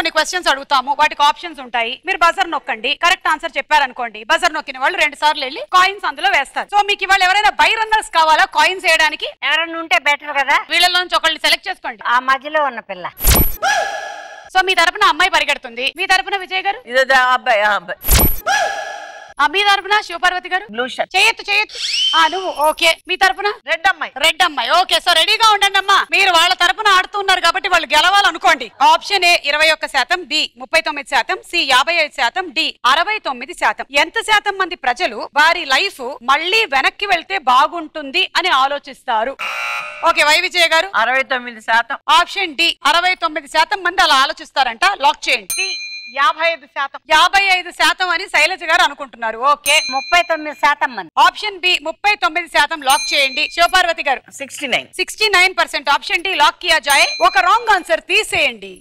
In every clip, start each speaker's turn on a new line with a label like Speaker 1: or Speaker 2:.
Speaker 1: కొన్ని క్వశ్చన్స్ అడుగుతాము వాటికి ఆప్షన్స్ ఉంటాయి మీరు బజర్ నొక్కండి కరెక్ట్ ఆన్సర్ చెప్పారనుకోండి బజర్ నొక్కిన వాళ్ళు రెండు సార్లు వెళ్ళి కాయిన్స్ అందులో వేస్తారు సో మీకు ఇవాళ ఎవరైనా బై రన్నర్స్ కావాలా కాయిన్స్ వేయడానికి
Speaker 2: ఎవరన్నా ఉంటే బెటర్ కదా
Speaker 1: వీళ్ళలో నుంచి ఒకళ్ళని సెలెక్ట్ చేసుకోండి
Speaker 2: ఆ మధ్యలో ఉన్న పిల్ల
Speaker 1: సో మీ తరపున అమ్మాయి పరిగెడుతుంది మీ తరపున విజయ్ గారు
Speaker 3: ఇది అబ్బాయి ఆ అబ్బాయి
Speaker 1: ఆ, మీ తరపున శివపార్వతి గారు
Speaker 3: బ్లూ షర్ట్
Speaker 1: చేయొత్తు చేయొత్తు ఆ నువ్వు ఓకే మీ తరపున
Speaker 3: రెడ్ అమ్మాయి
Speaker 1: రెడ్ అమ్మాయి ఓకే సో రెడీగా ఉండండి అమ్మా మీరు వాళ్ళ తరపున ఆడుతున్నారు కాబట్టి వాళ్ళు గెలవాలనుకోండి ఆప్షన్ ఏ ఇరవై ఒక్క శాతం బి ముప్పై తొమ్మిది శాతం సి యాభై ఐదు శాతం డి అరవై తొమ్మిది శాతం ఎంత శాతం మంది ప్రజలు వారి లైఫ్ మళ్ళీ వెనక్కి వెళ్తే బాగుంటుంది అని ఆలోచిస్తారు ఓకే వై విజయ్ గారు
Speaker 3: అరవై తొమ్మిది శాతం
Speaker 1: ఆప్షన్ డి అరవై తొమ్మిది శాతం మంది అలా ఆలోచిస్తారంట లాక్ చేయండి
Speaker 3: యాభై ఐదు శాతం
Speaker 1: యాభై ఐదు శాతం అని శైలజ గారు అనుకుంటున్నారు ఓకే
Speaker 2: ముప్పై తొమ్మిది శాతం మంది
Speaker 1: ఆప్షన్ బి ముప్పై తొమ్మిది శాతం లాక్ చేయండి శివపార్వతి గారు
Speaker 3: sixty nine
Speaker 1: sixty nine percent option D lock కియా జాయ్ ఒక రాంగ్ ఆన్సర్ తీసేయండి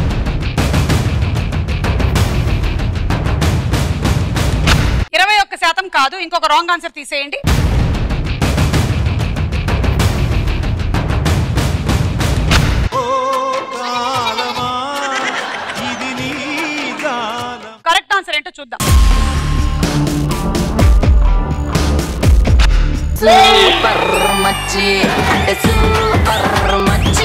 Speaker 1: ఇరవై ఒక్క శాతం కాదు ఇంకొక రాంగ్ ఆన్సర్ తీసేయండి
Speaker 4: ఓ కాలమా ఇది నీ గానం
Speaker 1: కరెక్ట్ ఆన్సర్ ఏంటో చూద్దాం
Speaker 5: సూపర్ మచ్చి అంటే సూపర్ మచ్చి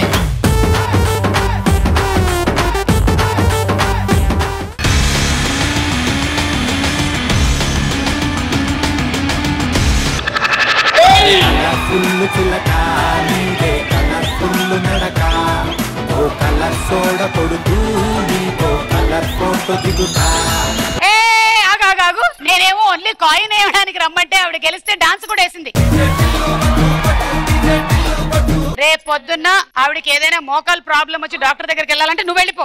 Speaker 4: ఫుల్లు చిలక నీదే కలర్ ఫుల్లు నడక ఓ కలర్ సోడ కొడుతూ నీతో కలర్ ఫోటో దిగుతా
Speaker 1: ఏ ఆగు, ఆగు, ఆగు. నేనేమో ఓన్లీ కాయిన్ వేయడానికి రమ్మంటే ఆవిడ గెలిస్తే డాన్స్ కూడా వేసింది రేపు పొద్దున్న ఆవిడకి ఏదైనా మోకాల్ ప్రాబ్లం వచ్చి డాక్టర్ దగ్గరికి వెళ్ళాలంటే నువ్వు వెళ్ళిపో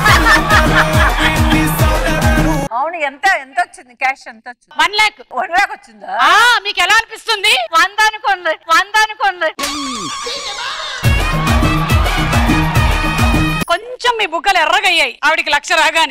Speaker 3: అవును ఎంత ఎంత వచ్చింది క్యాష్ ఎంత వచ్చింది
Speaker 1: వన్ ల్యాక్
Speaker 3: వన్ లాక్ వచ్చిందా
Speaker 1: ఆ మీకు ఎలా అనిపిస్తుంది
Speaker 3: వంద అనుకోండి వంద అనుకోండి
Speaker 1: కొంచెం మీ బుగ్గలు ఎర్రగయ్యాయి ఆవిడికి లక్ష రాగానే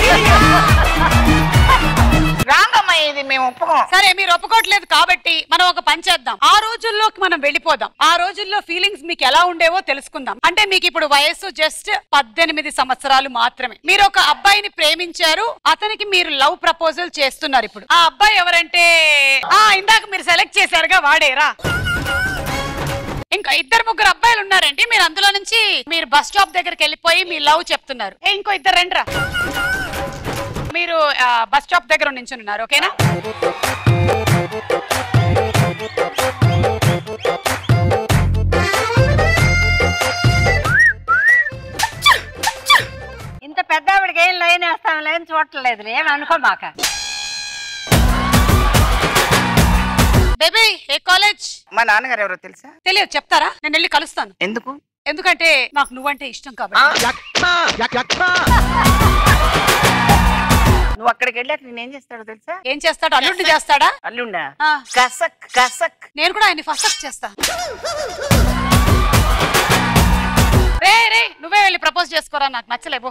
Speaker 3: రాంగ్ అమ్మాయి ఇది మేము ఒప్పుకోం
Speaker 1: సరే మీరు ఒప్పుకోవట్లేదు కాబట్టి మనం ఒక పని చేద్దాం ఆ రోజుల్లోకి మనం వెళ్ళిపోదాం ఆ రోజుల్లో ఫీలింగ్స్ మీకు ఎలా ఉండేవో తెలుసుకుందాం అంటే మీకు ఇప్పుడు వయస్సు జస్ట్ పద్దెనిమిది సంవత్సరాలు మాత్రమే మీరు ఒక అబ్బాయిని ప్రేమించారు అతనికి మీరు లవ్ ప్రపోజల్ చేస్తున్నారు ఇప్పుడు ఆ అబ్బాయి ఎవరంటే ఆ ఇందాక మీరు సెలెక్ట్ చేశారుగా వాడేరా ఇంకా ఇద్దరు ముగ్గురు అబ్బాయిలు ఉన్నారండి మీరు అందులో నుంచి మీరు బస్ స్టాప్ దగ్గరికి వెళ్ళిపోయి మీ లవ్ చెప్తున్నారు ఏ ఇంకో ఇద్దరు రండిరా మీరు ఆ, బస్ స్టాప్ దగ్గర నించుని ఉన్నారు ఓకేనా
Speaker 2: ఇంత పెద్ద ఆవిడకి ఏం లైన్ వేస్తాం లైన్ చూడట్లేదు ఏం అనుకోమాక
Speaker 1: బేబీ ఏ కాలేజ్
Speaker 3: మా నాన్నగారు ఎవరో తెలుసా
Speaker 1: తెలియదు చెప్తారా నేను వెళ్ళి కలుస్తాను
Speaker 3: ఎందుకు
Speaker 1: ఎందుకంటే నాకు నువ్వంటే ఇష్టం కాబట్టి
Speaker 3: నువ్వు అక్కడికి వెళ్ళాక నేనేం చేస్తాడో తెలుసా
Speaker 1: ఏం చేస్తాడు అల్లుండి చేస్తాడా
Speaker 3: అల్లుండా
Speaker 1: ఆ.
Speaker 3: కసక్ కసక్
Speaker 1: నేను కూడా ఆయన్ని ఫస్ట్ చేస్తా రే రే నువ్వే వెళ్ళి ప్రపోజ్ చేసుకోరా నాకు నచ్చలేవు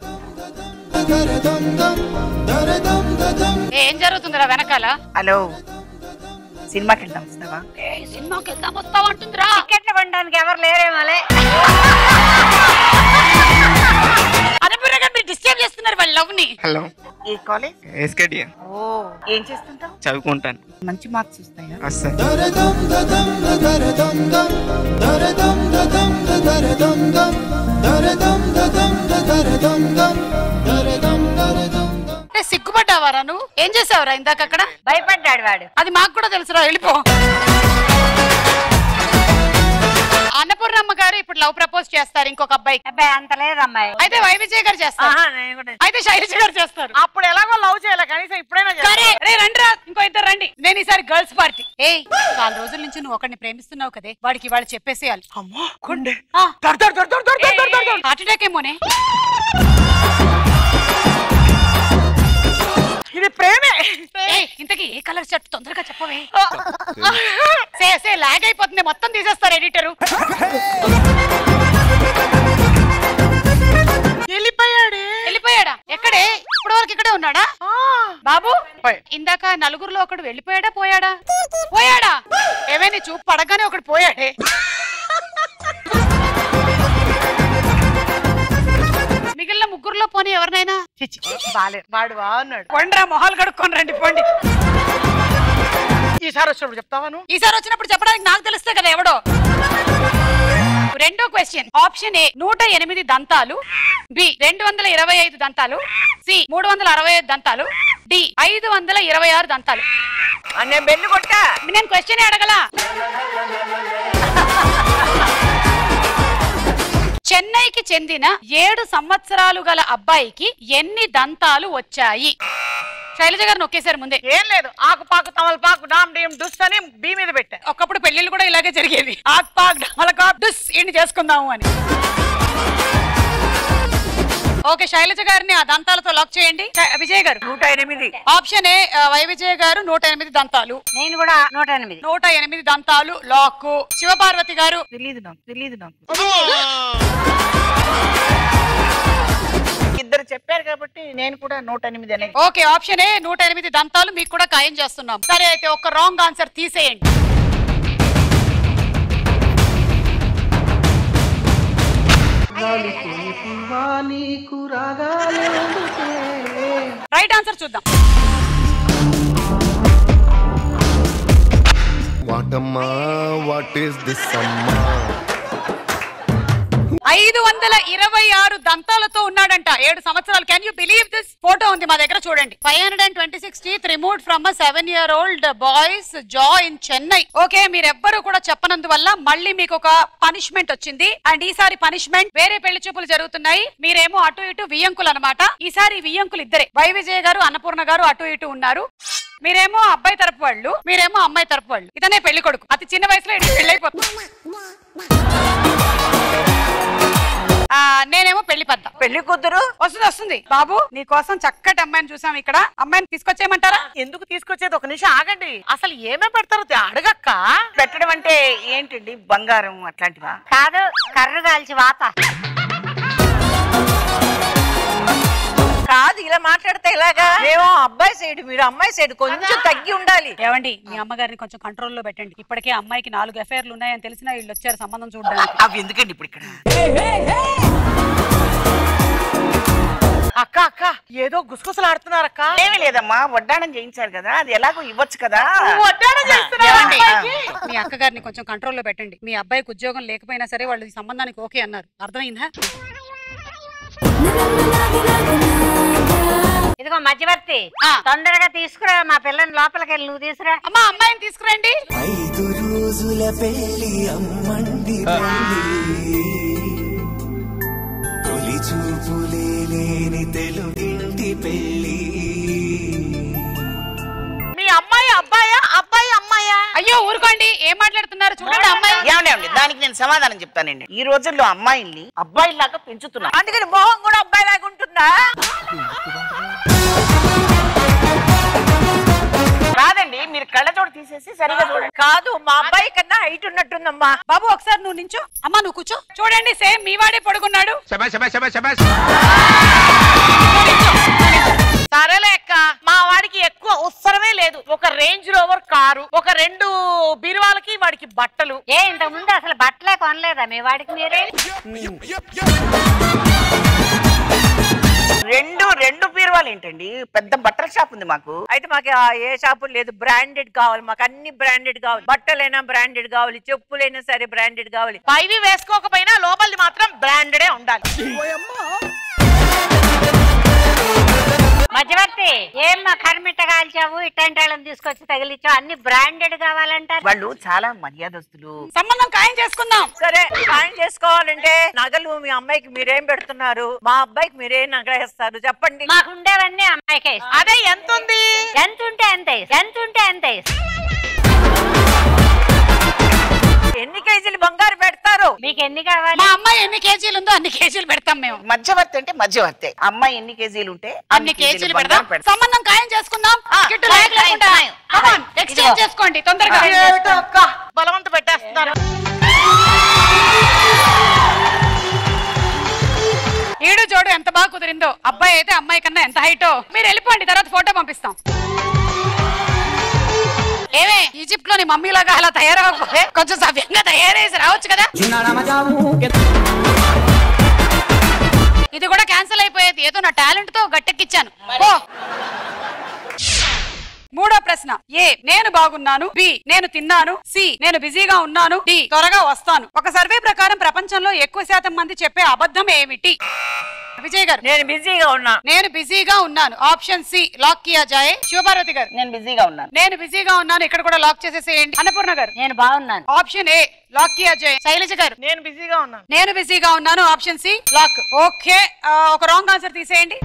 Speaker 1: ఏం జరుగుతుందిరా వెనకాల
Speaker 3: హలో సినిమాకి వెళ్దాం వస్తావా
Speaker 1: ఏ సినిమాకి వెళ్దాం వస్తావా అంటుందిరా
Speaker 2: టికెట్లు కొనడానికి ఎవరు లేరేమోలే
Speaker 1: అనుపురగా మీరు డిస్టర్బ్ చేస్తున్నారు వాళ్ళ లవ్ ని
Speaker 6: హలో
Speaker 3: ఈ కాలేజ్
Speaker 6: ఎస్కేడి
Speaker 3: ఓ ఏం చేస్తుంటావు
Speaker 6: చదువుకుంటాను
Speaker 3: మంచి మార్క్స్ వస్తాయా
Speaker 6: వస్తాను
Speaker 1: అంటే సిగ్గుపడ్డావారా నువ్వు ఏం చేసావురా ఇందాక అక్కడ
Speaker 2: భయపడ్డాడు వాడు
Speaker 1: అది మాకు కూడా తెలుసురా వెళ్ళిపో అన్నపూర్ణమ్మ గారు ఇప్పుడు లవ్ ప్రపోజ్ చేస్తారు ఇంకొక అబ్బాయికి
Speaker 2: అబ్బాయి అంత లేదు అమ్మాయి
Speaker 1: అయితే వై విజయ్ గారు చేస్తారు
Speaker 3: ఆహా, నేను కూడా
Speaker 1: అయితే శైలజ గారు చేస్తారు
Speaker 3: అప్పుడు ఎలాగో లవ్ చేయాలి కనీసం ఇప్పుడైనా చేయాలి.
Speaker 1: సరే రే రండి రా ఇంకో ఇద్దరు రండి నేను ఈసారి గర్ల్స్ పార్టీ ఏ చాలా రోజుల నుంచి నువ్వు ఒకరిని ప్రేమిస్తున్నావు కదే వాడికి వాళ్ళు చెప్పేసేయాలి
Speaker 3: అమ్మో గుండె
Speaker 1: ఆ.
Speaker 3: దర్ దర్ దర్ దర్ దర్ దర్ దర్ దర్ దర్.
Speaker 1: హార్ట్ అటాక్ ఏమోనే
Speaker 3: ఇది ప్రేమే
Speaker 1: ఏయ్, ఇంతకీ ఏ కలర్ షర్ట్ తొందరగా చెప్పవే సే సే లాగ్ అయిపోతుంది మొత్తం తీసేస్తారు ఎడిటరు
Speaker 3: వెళ్ళిపోయాడే
Speaker 1: వెళ్ళిపోయాడా ఎక్కడే ఇప్పటి వరకు ఇక్కడే ఉన్నాడా బాబు
Speaker 3: పోయ్.
Speaker 1: ఇందాక నలుగురులో ఒకడు వెళ్ళిపోయాడా పోయాడా పోయాడా ఏమైనా చూపు పడగానే ఒకడు పోయాడే మిగిలిన ముగ్గురు ముగ్గురులో పోనీ ఎవరినైనా
Speaker 3: చిచ్చి బాలే వాడు బాగున్నాడు
Speaker 1: కొండ్రా మొహాలు కడుక్కొని రండి పోండి
Speaker 3: ఈసారి వచ్చినప్పుడు చెప్తావాను
Speaker 1: ఈసారి వచ్చినప్పుడు చెప్పడానికి నాకు తెలిస్తే కదా ఎవడో రెండో క్వశ్చన్ ఆప్షన్ ఏ నూట ఎనిమిది దంతాలు బి రెండు వందల ఇరవై ఐదు దంతాలు సి మూడు వందల అరవై ఐదు దంతాలు డి ఐదు వందల ఇరవై ఆరు దంతాలు
Speaker 3: నేను బెల్లు కొట్టా
Speaker 1: నేను క్వశ్చన్ అడగల చెన్నైకి చెందిన ఏడు సంవత్సరాలు గల అబ్బాయికి ఎన్ని దంతాలు వచ్చాయి శైలజ గారు నొక్కేశారు ముందే
Speaker 3: ఏం లేదు ఆకుపాకు తమలపాకు డామ్ డీమ్ డుస్ అని బీ మీద పెట్టా
Speaker 1: ఒకప్పుడు పెళ్లిళ్ళు కూడా ఇలాగే జరిగేవి ఆక్ పాక్ డమలకాక్ డుస్ ఏంటి చేసుకుందాము అని ఓకే శైలజ గారిని ఆ దంతాలతో లాక్ చేయండి శై- విజయ్ గారు
Speaker 3: నూట ఎనిమిది
Speaker 1: ఆప్షన్ ఏ ఆ, వై విజయ్ గారు నూట ఎనిమిది దంతాలు
Speaker 2: నేను కూడా నూట ఎనిమిది
Speaker 1: నూట ఎనిమిది దంతాలు లాక్ శివపార్వతి గారు
Speaker 3: తెలియదు నాకు తెలియదు నాకు ఇద్దరు చెప్పారు కాబట్టి నేను కూడా నూట ఎనిమిది అనేది
Speaker 1: ఓకే ఆప్షన్ ఏ నూట ఎనిమిది దంతాలు మీకు కూడా ఖాయం చేస్తున్నాం సరే అయితే ఒక రాంగ్ ఆన్సర్ తీసేయండి రైట్ ఆన్సర్ చూద్దాం
Speaker 6: వాటమ్మా వాట్ ఈస్ దిస్ అమ్మా
Speaker 1: ఐదు వందల ఇరవై ఆరు దంతాలతో ఉన్నాడంట ఏడు సంవత్సరాలు can you believe this photo ఉంది మా దగ్గర చూడండి five hundred and twenty six teeth remove from a seven year old boys jaw in Chennai okay మీరెవ్వరూ కూడా చెప్పనందువల్ల మళ్ళీ మీకు ఒక పనిష్మెంట్ వచ్చింది అండ్ ఈసారి పనిష్మెంట్ వేరే పెళ్లి చూపులు జరుగుతున్నాయి మీరేమో అటు ఇటు వియ్యంకులు అనమాట ఈసారి వియ్యంకులు ఇద్దరే వై విజయ్ గారు అన్నపూర్ణ గారు అటు ఇటు ఉన్నారు మీరేమో అబ్బాయి తరపు వాళ్ళు మీరేమో అమ్మాయి తరపు వాళ్ళు ఇతనే పెళ్లి కొడుకు అతి చిన్న వయసులో ఇటు పెళ్లి అయిపోతుంది ఆ, నేనేమో పెళ్లి పెద్ద
Speaker 3: పెళ్లి కూతురు
Speaker 1: వస్తుంది వస్తుంది బాబు నీ కోసం చక్కటి అమ్మాయిని చూసాం ఇక్కడ అమ్మాయిని తీసుకొచ్చేయమంటారా
Speaker 3: ఎందుకు తీసుకొచ్చేది ఒక నిమిషం ఆగండి అసలు ఏమే పెడతారో తె- అడగక్క పెట్టడం అంటే ఏంటండి బంగారం అట్లాంటివా
Speaker 2: కాదు కర్రు కాల్చి వాత
Speaker 3: కాదు ఇలా మాట్లాడితే ఇలాగా మేము అబ్బాయి సైడ్ మీరు అమ్మాయి సైడ్ కొంచెం తగ్గి ఉండాలి
Speaker 1: ఏమండి మీ అమ్మగారిని కొంచెం కంట్రోల్లో పెట్టండి ఇప్పటికే అమ్మాయికి నాలుగు ఎఫ్ఐఆర్లు ఉన్నాయని తెలిసినా వీళ్ళు వచ్చారు సంబంధం చూడడానికి
Speaker 3: అవి ఎందుకండి ఇప్పుడు ఇక్కడ అక్క అక్క ఏదో గుసగుసలు ఆడుతున్నారక్క ఏమీ లేదమ్మా వడ్డాణం చేయించారు కదా అది ఎలాగో ఇవ్వచ్చు కదా
Speaker 1: ఏమండి? మీ అక్కగారిని కొంచెం కంట్రోల్లో పెట్టండి మీ అబ్బాయికి ఉద్యోగం లేకపోయినా సరే వాళ్ళు ఈ సంబంధానికి ఓకే అన్నారు అర్థమైందా
Speaker 2: ఇదిగో మధ్యవర్తి
Speaker 1: ఆ.
Speaker 2: తొందరగా తీసుకురా మా పిల్లని లోపలికి వెళ్ళి నువ్వు తీసుకురా
Speaker 1: అమ్మా అమ్మాయిని తీసుకురండి
Speaker 4: ఐదు రోజుల పెళ్లి అమ్మండి పెళ్లి తొలి చూపులే లేని తెలుగింటి పెళ్లి
Speaker 3: మీ అమ్మాయి అబ్బాయా అబ్బాయి అమ్మాయా
Speaker 1: అయ్యో ఊరుకోండి ఏం మాట్లాడుతున్నారు చూడండి అమ్మాయి
Speaker 3: ఏమండి దానికి నేను సమాధానం చెప్తానండి ఈ రోజుల్లో అమ్మాయిల్ని అబ్బాయిలాగా పెంచుతున్నా అందుకని మొహం కూడా అబ్బాయి లాగా ఉంటుందా కాదండి మీరు కళ్ళజోడు తీసేసి సరిగా చూడండి కాదు మా అబ్బాయి కన్నా హైట్ ఉన్నట్టుందమ్మా
Speaker 1: బాబు ఒకసారి నువ్వు నించో అమ్మా నువ్వు కూర్చో చూడండి సేమ్ మీ వాడే పడుకున్నాడు
Speaker 3: సరేలే అక్క మా వాడికి ఎక్కువ ఉత్సరమే లేదు ఒక రేంజ్ రోవర్ కారు ఒక రెండు బీరువాలకి వాడికి బట్టలు
Speaker 2: ఏ ఇంతకు ముందు అసలు బట్టలే కొనలేదా మీ వాడికి మీరే
Speaker 3: రెండు రెండు బీరువాలు ఏంటండి పెద్ద బట్టల షాప్ ఉంది మాకు
Speaker 7: అయితే మాకు ఆ ఏ షాపు లేదు బ్రాండెడ్ కావాలి మాకు అన్ని బ్రాండెడ్ కావాలి బట్టలైనా బ్రాండెడ్ కావాలి చెప్పులైనా సరే బ్రాండెడ్ కావాలి
Speaker 3: పైవి వేసుకోకపోయినా లోపలిది మాత్రం బ్రాండెడే ఉండాలి
Speaker 2: మధ్యవర్తి ఏం మా కర్మిట్ట కాల్చావు ఇట్లాంటి వాళ్ళని తీసుకొచ్చి తగిలిచ్చావు అన్ని బ్రాండెడ్ కావాలంటారు
Speaker 3: వాళ్ళు చాలా మర్యాదస్తులు
Speaker 1: సంబంధం ఖాయం చేసుకుందాం
Speaker 7: సరే సాయం చేసుకోవాలంటే నగలు మీ అమ్మాయికి మీరేం పెడుతున్నారు మా అబ్బాయికి మీరేం నగలేస్తారు చెప్పండి
Speaker 2: మాకు ఉండేవన్నీ అమ్మాయికే ఇస్తాం.
Speaker 3: అదే ఎంత ఉంది
Speaker 2: ఎంత ఉంటే అంతే ఎంత ఉంటే అంతే
Speaker 7: ఎన్ని కేజీలు బంగారు పెడతారు
Speaker 2: మీకు ఎన్ని కావాలి
Speaker 1: మా అమ్మాయి ఎన్ని కేజీలు ఉందో అన్ని కేజీలు పెడతాం మేము
Speaker 3: మధ్యవర్తి అంటే మధ్యవర్తి అమ్మాయి ఎన్ని కేజీలు ఉంటే
Speaker 1: అన్ని కేజీలు పెడదాం
Speaker 3: బంగారం పెడతాం.
Speaker 1: సంబంధం ఖాయం చేసుకుందాం
Speaker 3: ఆ,
Speaker 1: కిట్టు
Speaker 3: ఖాయం,
Speaker 1: లేక లేకుండా
Speaker 3: ఖాయం,
Speaker 1: Come on,
Speaker 3: ఖాయం.
Speaker 1: exchange చేసుకోండి తొందరగా
Speaker 3: ఏమిటో అక్క బలవంత పెట్టేస్తున్నారు
Speaker 1: ఈడు జోడు ఎంత బాగా కుదిరిందో అబ్బాయి అయితే అమ్మాయి కన్నా ఎంత హైటో మీరు వెళ్ళిపోండి తర్వాత ఫోటో పంపిస్తాం ఏమే ఈజిప్ట్ లోని మమ్మీ లాగా అలా తయారవకపోతే కొంచెం సవ్యంగా తయారేసి రావచ్చు కదా ఇది కూడా క్యాన్సిల్ అయిపోయేది ఏదో నా టాలెంట్ తో గట్టెక్కిచ్చాను ఓ మూడో ప్రశ్న ఏ నేను బాగున్నాను బి నేను తిన్నాను సి నేను బిజీగా ఉన్నాను డి త్వరగా వస్తాను ఒక సర్వే ప్రకారం ప్రపంచంలో ఎక్కువ శాతం మంది చెప్పే అబద్ధం ఏమిటి విజయ్ గారు
Speaker 7: నేను బిజీగా ఉన్నా
Speaker 1: నేను బిజీగా ఉన్నాను ఆప్షన్ సి లాక్ కియా జాయే శివపార్వతి గారు
Speaker 3: నేను బిజీగా ఉన్నాను
Speaker 1: నేను బిజీగా ఉన్నాను ఇక్కడ కూడా లాక్ చేసేసేయండి అన్నపూర్ణ గారు
Speaker 2: నేను బాగున్నాను
Speaker 1: ఆప్షన్ ఏ లాక్ కియా జాయే శైలజ గారు
Speaker 3: నేను బిజీగా ఉన్నాను
Speaker 1: నేను బిజీగా ఉన్నాను ఆప్షన్ సి లాక్ ఓకే ఆ, ఒక రాంగ్ ఆన్సర్ తీసేయండి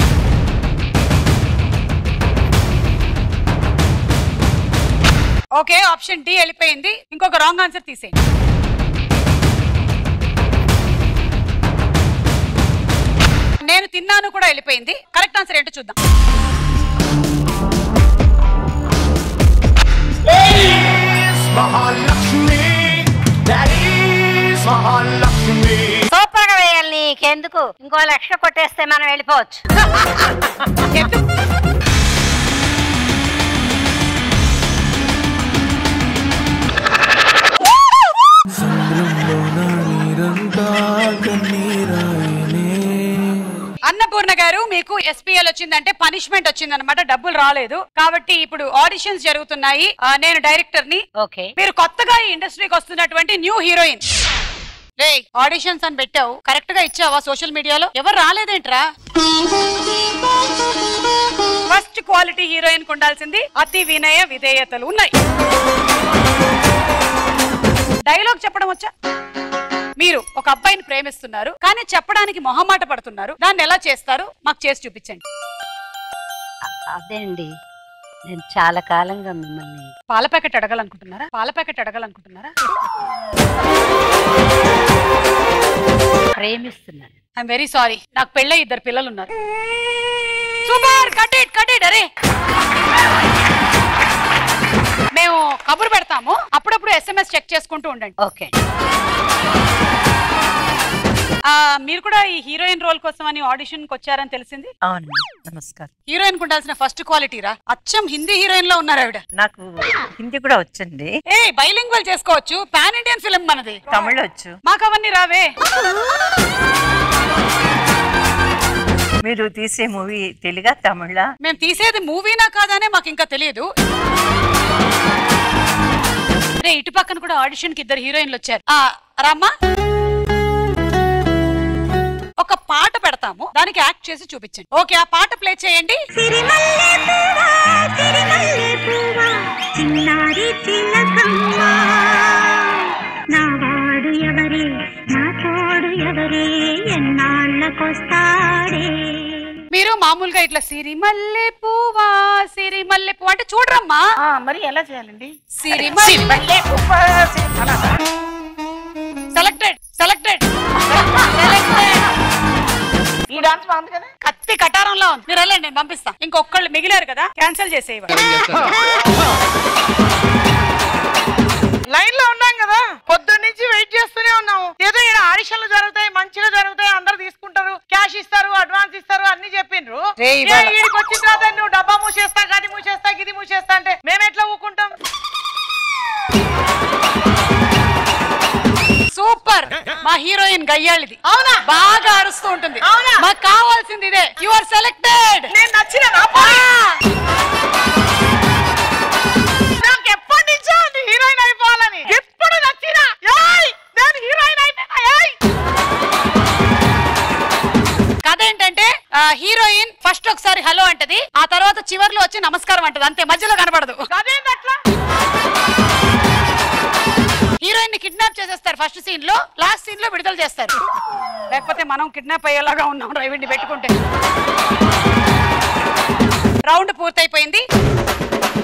Speaker 1: ఓకే ఆప్షన్ డి వెళ్ళిపోయింది ఇంకొక రాంగ్ ఆన్సర్ తీసేయండి నేను తిన్నాను కూడా వెళ్ళిపోయింది కరెక్ట్ ఆన్సర్ ఏంటో చూద్దాం
Speaker 4: Mahalakshmi that is Mahalakshmi
Speaker 2: super గా వేయాలి నీకెందుకు ఇంకో లక్ష కొట్టేస్తే మనం వెళ్ళిపోవచ్చు
Speaker 1: ఎందుకు? అన్నపూర్ణ గారు మీకు ఎస్పీఎల్ వచ్చిందంటే పనిష్మెంట్ వచ్చిందన్నమాట డబ్బులు రాలేదు కాబట్టి ఇప్పుడు ఆడిషన్స్ జరుగుతున్నాయి ఆ, నేను డైరెక్టర్ ని
Speaker 2: ఓకే
Speaker 1: మీరు కొత్తగా ఈ ఇండస్ట్రీకి వస్తున్నటువంటి న్యూ హీరోయిన్ రే ఆడిషన్స్ అని పెట్టావు కరెక్ట్ గా ఇచ్చావా సోషల్ మీడియాలో ఎవరు రాలేదేంట్రా ఫస్ట్ క్వాలిటీ హీరోయిన్ ఉండాల్సింది అతి వినయ విధేయతలు ఉన్నాయి డైలాగ్ చెప్పడం వచ్చా మీరు ఒక అబ్బాయిని ప్రేమిస్తున్నారు కానీ చెప్పడానికి మొహమాట పడుతున్నారు దాన్ని ఎలా చేస్తారు మాకు చేసి చూపించండి
Speaker 2: అదే అండి నేను చాలా కాలంగా మిమ్మల్ని
Speaker 1: పాల ప్యాకెట్ అడగాలనుకుంటున్నారా పాల ప్యాకెట్ అడగాలనుకుంటున్నారా
Speaker 2: ప్రేమిస్తున్నాను
Speaker 1: ఐఎమ్ వెరీ సారీ నాకు పెళ్ళై ఇద్దరు పిల్లలు ఉన్నారు సూపర్ కట్టేట్ కట్టేట్ అరే మేము కబురు పెడతాము అప్పుడప్పుడు ఎస్ఎంఎస్ చెక్ చేసుకుంటూ ఉండండి
Speaker 2: ఓకే
Speaker 1: ఆ, మీరు కూడా ఈ హీరోయిన్ రోల్ కోసం అని ఆడిషన్ కి వచ్చారని తెలిసింది
Speaker 7: అవును నమస్కారం
Speaker 1: హీరోయిన్ కు ఉండాల్సిన ఫస్ట్ క్వాలిటీ రా అచ్చం హిందీ హీరోయిన్ లో ఉన్నారు ఆవిడ
Speaker 7: నాకు హిందీ కూడా వచ్చండి
Speaker 1: ఏ బైలింగ్వల్ చేసుకోవచ్చు పాన్ ఇండియన్ ఫిల్మ్ మనది
Speaker 7: తమిళ వచ్చు
Speaker 1: మాకు అవన్నీ రావే
Speaker 7: మీరు తీసే మూవీ తెలుగా తమిళ
Speaker 1: మేము తీసేది మూవీనా కాదానే మాకు ఇంకా తెలియదు రే ఇటు పక్కన కూడా ఆడిషన్ కి ఇద్దరు హీరోయిన్లు వచ్చారు ఆ రామ్మా ఒక పాట పెడతాము దానికి యాక్ట్ చేసి చూపించండి ఓకే ఆ పాట ప్లే చేయండి
Speaker 8: చిన్నారి చిలకమ్మ నా వాడు ఎవరే నా తోడు ఎవరే ఎన్నాళ్ళకొస్తాడే
Speaker 1: మీరు మామూలుగా ఇట్లా సిరిమల్లె పువ్వా సిరిమల్లె పువ్వు అంటే చూడరమ్మా
Speaker 3: ఆ, మరి ఎలా చేయాలండి
Speaker 1: సిరిమల్లె సెలెక్టెడ్ సెలెక్టెడ్
Speaker 3: ఈ డాన్స్ బాగుంది కదా
Speaker 1: కత్తి కటారంలో ఉంది మీరు వెళ్ళండి నేను పంపిస్తా ఇంకొకళ్ళు మిగిలారు కదా క్యాన్సిల్ చేసేవారు
Speaker 3: లైన్ లో ఉన్నాం కదా పొద్దున్న నుంచి వెయిట్ చేస్తూనే ఉన్నాము ఏదో ఈడ ఆడిషన్లు జరుగుతాయి మంచిగా జరుగుతాయి అందరు తీసుకుంటారు క్యాష్ ఇస్తారు అడ్వాన్స్ ఇస్తారు అన్ని చెప్పిండ్రు
Speaker 1: రే,
Speaker 3: ఏ,
Speaker 1: ఇవాళ-
Speaker 3: ఈడికి వచ్చిన తర్వాత నువ్వు డబ్బా మూసేస్తా గది మూసేస్తా గిది మూసేస్తా అంటే మేము ఎట్లా ఊకుంటాం
Speaker 1: సూపర్ మా హీరోయిన్ గయ్యాళిది
Speaker 3: అవునా?
Speaker 1: బాగా అరుస్తూ ఉంటుంది
Speaker 3: అవునా?
Speaker 1: మాకు కావాల్సింది ఇదే యు ఆర్ సెలెక్టెడ్
Speaker 3: నేను నచ్చిన నా పోనీ. నాకు ఎప్పటి నుంచో ఉంది హీరోయిన్ అయిపోవాలని ఎప్పుడు నచ్చినా ఏయ్ నేను హీరోయిన్ అయిపోయినా ఏయ్
Speaker 1: కథ ఏంటంటే ఆ, హీరోయిన్ ఫస్ట్ ఒకసారి హలో అంటది ఆ తర్వాత చివర్లో వచ్చి నమస్కారం అంటది అంతే మధ్యలో కనబడదు
Speaker 3: అదేంటి అట్లా
Speaker 1: హీరోయిన్ ని కిడ్నాప్ చేసేస్తారు ఫస్ట్ సీన్ లో లాస్ట్ సీన్ లో విడుదల చేస్తారు లేకపోతే మనం కిడ్నాప్ అయ్యేలాగా ఉన్నాం డ్రైవింగ్ పెట్టుకుంటే రౌండ్ పూర్తయిపోయింది